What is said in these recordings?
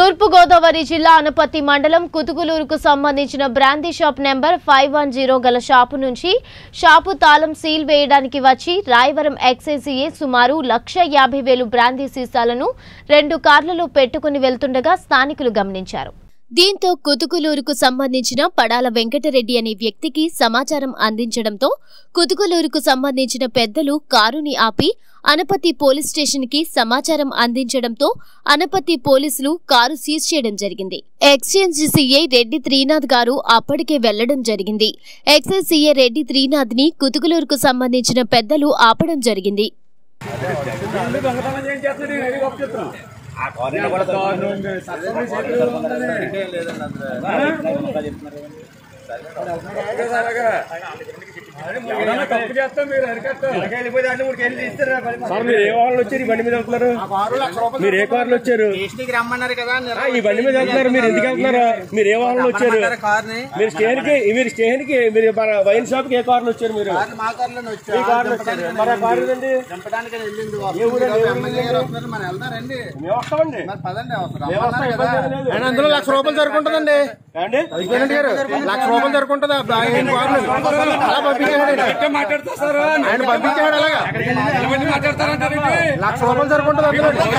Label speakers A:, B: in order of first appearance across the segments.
A: తూర్పుగోదావరి జిల్లా అనపత్తి మండలం కుతుకులూరుకు సంబంధించిన brandy shop number five one zero గల షాపు నుంచి షాపు తాళం సీల్ వేయడానికి వచ్చి రాయవరం ఎక్సైజీఏ సుమారు లక్ష యాభై వేలు బ్రాందీ సీసాలను రెండు కార్లలో పెట్టుకుని వెళ్తుండగా స్థానికులు గమనించారు దీంతో కుతుకులూరుకు సంబంధించిన పడాల వెంకటరెడ్డి అనే వ్యక్తికి సమాచారం అందించడంతో కుతుకులూరుకు సంబంధించిన పెద్దలు కారుని ఆపి అనపతి పోలీస్ స్టేషన్ కి సమాచారం అందించడంతో అనపతి పోలీసులు కారు సీజ్ చేయడం జరిగింది ఎక్స్చేంజ్ సీఐ రెడ్డి త్రీనాథ్ గారు అప్పటికే వెళ్లడం జరిగింది ఎక్సైజ్ సీఐ రెడ్డి త్రీనాథ్ ని కుతుకులూరుకు సంబంధించిన పెద్దలు ఆపడం జరిగింది
B: ఆ కాలనీ కూడా
C: సార్ మీరు ఏ వాళ్ళు వచ్చారు ఈ బండి మీద వెళ్తున్నారు మీరు ఏ కార్లు వచ్చారు
B: స్టేషన్కి రమ్మన్నారు కదా
C: ఆ, ఈ బండి మీద వెళ్తున్నారు మీరు ఎందుకు వెళ్తున్నారు మీరు ఏ వాళ్ళు వచ్చారు
B: కార్ని
C: మీరు స్టేషన్ కి మీరు స్టేషన్ కి మీరు మన వైన్ షాప్ కి ఏ కార్లు వచ్చారు మీరు
B: మా కార్లోనే
C: ఈ కార్లు వచ్చారు మరి ఆ కారు ఏదండి
B: చంపడానికి వెళ్ళింది
C: ఏ ఊరు అండి? ఏ ఊరు
B: ఎమ్మెల్యే గారు వస్తున్నారు మనం వెళ్దారండి
C: మేము వస్తామండి
B: మరి పదండి అవసరం
C: మేము వస్తాం ఇబ్బంది ఏమీ లేదు.
B: అందులో లక్ష రూపాయలు జరుగుతుందండి
C: ఏమండి?
B: లక్ష రూపాయలు జరుగుతుంది అలా పంపించాడు
C: మాట్లాడతా సార్
B: ఆయన పంపించాడు అలాగా లక్ష రూపాయలు జరుగుతుంది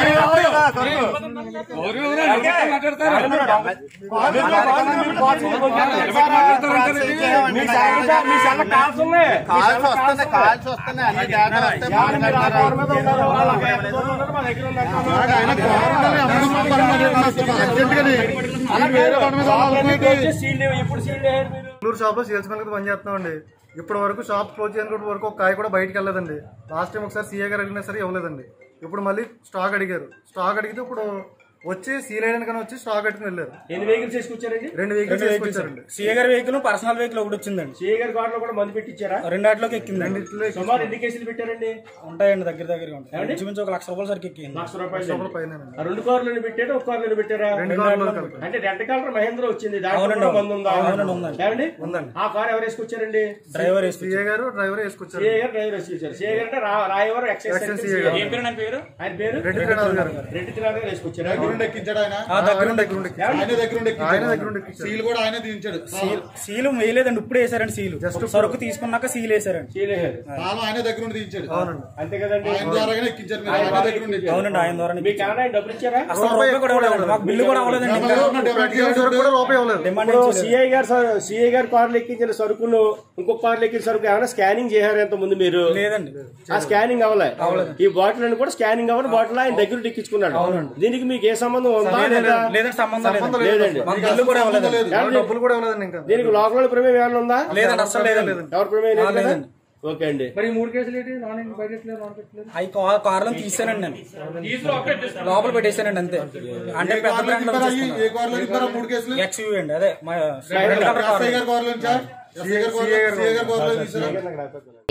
C: మీ సెల్ మీ సెల్ కాల్స్ ఉన్నాయి
B: కాల్స్ వస్తున్నాయి కాల్స్ వస్తున్నాయి అన్ని డేటా వస్తాయి
C: మీరు ఆ కారు మీద ఉన్నారు వాళ్ళు అక్కడ ఎంత దూరం ఉన్నారు మా దగ్గర ఉన్నారు సీల్ ఇప్పుడు సీల్ వేయాలి మీరు
D: నెల్లూరు షాప్ లో సేల్స్ మెన్ గా పనిచేస్తున్నామండి ఇప్పటి వరకు షాప్ క్లోజ్ చేయడానికి వరకు ఒక కాయ కూడా బయటికి వెళ్ళలేదండి లాస్ట్ టైం ఒకసారి సీఏ గారు అడిగినా సరే ఇవ్వలేదండి ఇప్పుడు మళ్ళీ స్టాక్ అడిగారు స్టాక్ అడిగితే ఇప్పుడు వచ్చి సీల్ వేయడానికి వచ్చి స్టాక్ పెట్టుకుని వెళ్ళారు
C: ఎన్ని వెహికల్స్ వేసుకొచ్చారండి
D: రెండు వెహికల్స్ తీసుకొచ్చారండి
E: సీఏ గారి వెహికల్ పర్సనల్ వెహికల్ ఒకటి వచ్చిందండి
C: సిఏ గారి కార్లో కూడా మందు పెట్టించారా
E: రెండాట్లోకి ఎక్కిందండి
D: రెండిట్లో
C: సుమారు ఎన్ని కేసులు పెట్టారండి
E: ఉంటాయండి దగ్గర దగ్గరగా ఉంటాయి ఇంచుమించు ఒక లక్ష రూపాయల సరికి ఎక్కింది
C: లక్ష రూపాయలు
D: పైన
C: ఆ రెండు కార్లు పెట్టారా ఒక కార్లు పెట్టారా
D: రెండు కార్లు కలిపి.
C: అంటే రెంట్ కాలర్ మహేంద్ర వచ్చింది దాంట్లో
E: అవునండి,
C: కూడా మందు ఉందా
E: అవునండి, ఉందండి.
C: ఏమండి
D: ఉందండి.
C: ఆ కార్ ఎవరు వేసుకొచ్చారండి
E: డ్రైవర్ వేసుకు
D: సీఏ గారు డ్రైవర్ వేసుకొచ్చారు
C: సిఏ గారు డ్రైవర్ వేసుకొచ్చారు సిఏ గారు అంటే రా- Rayavaram excise
D: excise
C: section
D: CA
C: CA.
D: గారు.
E: ఏం పేరు ఆయన పేరు
C: ఆయన పేరు
D: రెడ్డి త్రినాథ్ గారు
C: రెడ్డి తిరాగా వేసుకొచ్చారు
E: ఆ, దగ్గర ఉండి
D: దగ్గర ఉండి ఆయన దగ్గర ఉండి ఆయన దగ్గర ఉండి ఎక్కించారు.
F: సీల్ కూడా ఆయనే దించాడు
E: సీల్ సీలు వేయలేదండి ఇప్పుడు వేసారండి సీలు సరుకు తీసుకున్నాక సీల్ వేసారండి
C: చేయలేదు
F: తాళం ఆయనే దగ్గర ఉండి దించాడు
D: అవునండి
C: అంతే కదండి
F: ఆయన ద్వారాగానే ఎక్కించారు మీరు ఆయన దగ్గర ఉండి
E: అవునండి ఆయన ద్వారా
C: మీకు ఏమైనా ఆయన డబ్బులు ఇచ్చారా
E: అసలు రూపాయి కూడా ఇవ్వలేదండి మాకు బిల్లు కూడా అవ్వలేదండి ఇంకా
D: ఈ వరకు కూడా రూపాయి ఇవ్వలేదు
E: డిమాండ్
C: ఇప్పుడు
E: ఏం చేయలేదు.
C: సిఐ గారు స- సిఐ గారు కార్లు ఎక్కించిన సరుకులు ఇంకొక కార్లు ఎక్కించిన సరుకు ఏమైనా స్కానింగ్ చేశారు ఎంత ముందు మీరు
E: లేదండి
C: ఆ స్కానింగ్ అవ్వలే ఈ బాటిల్ అని కూడా స్కానింగ్ అవ్వని బాటిల్ ఆయన దగ్గర ఎక్కించుకున్నాడు దీనికి మీకు ఏ సంబంధం ఉందా లేదా?
E: లేదండి సంబంధం లేదండి
C: లేదండి
E: మాకు బిల్లు కూడా ఇవ్వలేదండి
D: ఎవరు డబ్బులు కూడా ఇవ్వలేదండి ఇంకా
C: దీనికి లోకల్ ప్రమేయం ఏమైనా ఉందా
E: లేదండి అసలు లేదండి
C: ఎవరి ప్రమేయం లేదు కదా?
E: లేదండి.
C: ఓకే అండి
E: అవి కా- కార్లను తీసానండి నేను లోపల పెట్టేశానండి అంతే అంటే పెద్ద
F: కార్లో
E: బ్రాండ్లో
F: తిప్పారా? ఈ-
E: తీసుకున్నాను.
F: ఏ కార్లో తిప్పారా మూడు కేసులు
E: ఎక్స్యూ అండి అదే మా
F: ఎస్ఐ గారి కార్లో నుంచా ఎస్ఐ గారి కార్లో సీఏ గారి కార్లో తీసారా